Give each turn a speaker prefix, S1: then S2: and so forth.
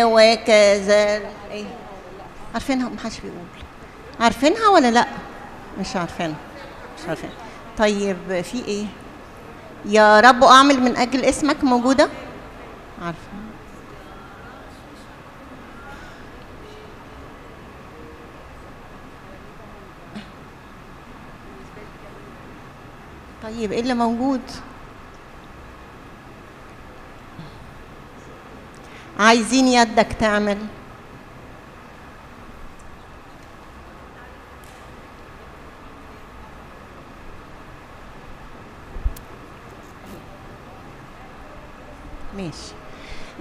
S1: وكذا ايه عارفينها محدش بيقول عارفينها ولا لا مش عارفينها مش عارفينها طيب في ايه يا رب اعمل من اجل اسمك موجوده عارفه طيب ايه اللي موجود عايزين يدك تعمل ماشي